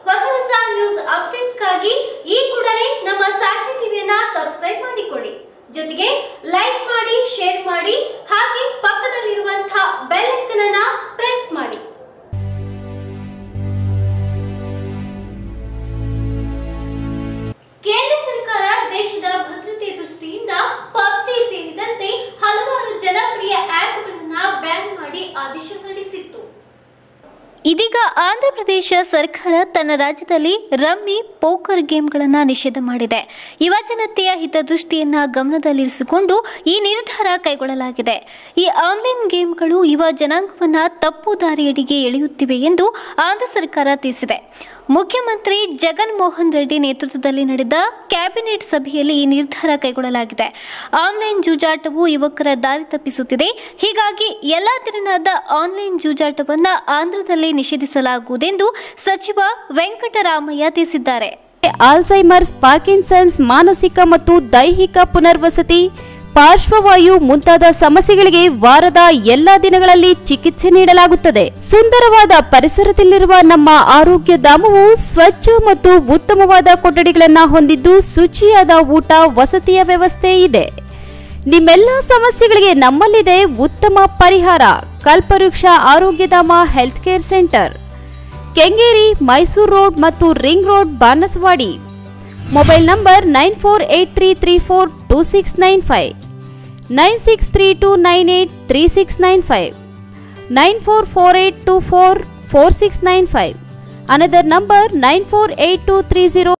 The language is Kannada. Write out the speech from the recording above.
ಹೊಸ ಹೊಸ ನ್ಯೂಸ್ ಅಪ್ಡೇಟ್ಸ್ಗಾಗಿ ಈ ಕೂಡಲೇ ನಮ್ಮ ಸಾಕ್ಷಿ ಟಿವಿಯನ್ನ ಸಬ್ಸ್ಕ್ರೈಬ್ ಮಾಡಿಕೊಳ್ಳಿ ಜೊತೆಗೆ ಲೈಕ್ ಮಾಡಿ ಶೇರ್ ಮಾಡಿ ಹಾಗೆ ಪಕ್ಕದಲ್ಲಿರುವಂತಹ ಬೆಲ್ ಐಕನ್ ಅನ್ನ ಪ್ರೆಸ್ ಮಾಡಿ ಕೇಂದ್ರ ಸರ್ಕಾರ ದೇಶದ ಭದ್ರತೆ ದೃಷ್ಟಿಯಿಂದ ಪಬ್ಜಿ ಸೇರಿದಂತೆ ಹಲವಾರು ಜನಪ್ರಿಯ ಆಪ್ಗಳನ್ನ ಬ್ಯಾನ್ ಮಾಡಿ ಆದೇಶ ಹೊರಡಿಸಿತ್ತು ಇದೀಗ ಆಂಧ್ರಪ್ರದೇಶ ಸರ್ಕಾರ ತನ್ನ ರಾಜ್ಯದಲ್ಲಿ ರಮ್ಮಿ ಪೋಕರ್ ಗೇಮ್ಗಳನ್ನು ನಿಷೇಧ ಮಾಡಿದೆ ಯುವ ಜನತೆಯ ಹಿತದೃಷ್ಟಿಯನ್ನ ಗಮನದಲ್ಲಿರಿಸಿಕೊಂಡು ಈ ನಿರ್ಧಾರ ಕೈಗೊಳ್ಳಲಾಗಿದೆ ಈ ಆನ್ಲೈನ್ ಗೇಮ್ಗಳು ಯುವ ಜನಾಂಗವನ್ನ ತಪ್ಪು ದಾರಿಯಡಿಗೆ ಎಳೆಯುತ್ತಿವೆ ಎಂದು ಆಂಧ್ರ ಸರ್ಕಾರ ತಿಳಿಸಿದೆ ಮುಖ್ಯಮಂತ್ರಿ ಜಗನ್ ಮೋಹನ್ ರೆಡ್ಡಿ ನೇತೃತ್ವದಲ್ಲಿ ನಡೆದ ಕ್ಯಾಬಿನೆಟ್ ಸಭೆಯಲ್ಲಿ ಈ ನಿರ್ಧಾರ ಕೈಗೊಳ್ಳಲಾಗಿದೆ ಆನ್ಲೈನ್ ಜೂಜಾಟವು ಯುವಕರ ದಾರಿ ತಪ್ಪಿಸುತ್ತಿದೆ ಹೀಗಾಗಿ ಎಲ್ಲಾ ತೆರನಾದ ಆನ್ಲೈನ್ ಜೂಜಾಟವನ್ನ ಆಂಧ್ರದಲ್ಲಿ ನಿಷೇಧಿಸಲಾಗುವುದೆಂದು ಸಚಿವ ವೆಂಕಟರಾಮಯ್ಯ ತಿಳಿಸಿದ್ದಾರೆ ಆಲ್ಝೈಮರ್ಸ್ ಪಾರ್ಕಿನ್ಸನ್ಸ್ ಮಾನಸಿಕ ಮತ್ತು ದೈಹಿಕ ಪುನರ್ವಸತಿ ಪಾರ್ಶ್ವವಾಯು ಮುಂತಾದ ಸಮಸ್ಯೆಗಳಿಗೆ ವಾರದ ಎಲ್ಲಾ ದಿನಗಳಲ್ಲಿ ಚಿಕಿತ್ಸೆ ನೀಡಲಾಗುತ್ತದೆ ಸುಂದರವಾದ ಪರಿಸರದಲ್ಲಿರುವ ನಮ್ಮ ಆರೋಗ್ಯ ಧಾಮವು ಸ್ವಚ್ಛ ಮತ್ತು ಉತ್ತಮವಾದ ಕೊಠಡಿಗಳನ್ನು ಹೊಂದಿದ್ದು ಶುಚಿಯಾದ ಊಟ ವಸತಿಯ ವ್ಯವಸ್ಥೆ ಇದೆ ನಿಮ್ಮೆಲ್ಲ ಸಮಸ್ಯೆಗಳಿಗೆ ನಮ್ಮಲ್ಲಿದೆ ಉತ್ತಮ ಪರಿಹಾರ Kalpavriksha Arogyadhama health care centre Kengeri Mysore road ಮತ್ತು ring road Banaswadi mobile number nine four eight three three four two six nine five nine six three two nine eight three six nine five nine four four eight two four four six nine five another number nine four eight two three zero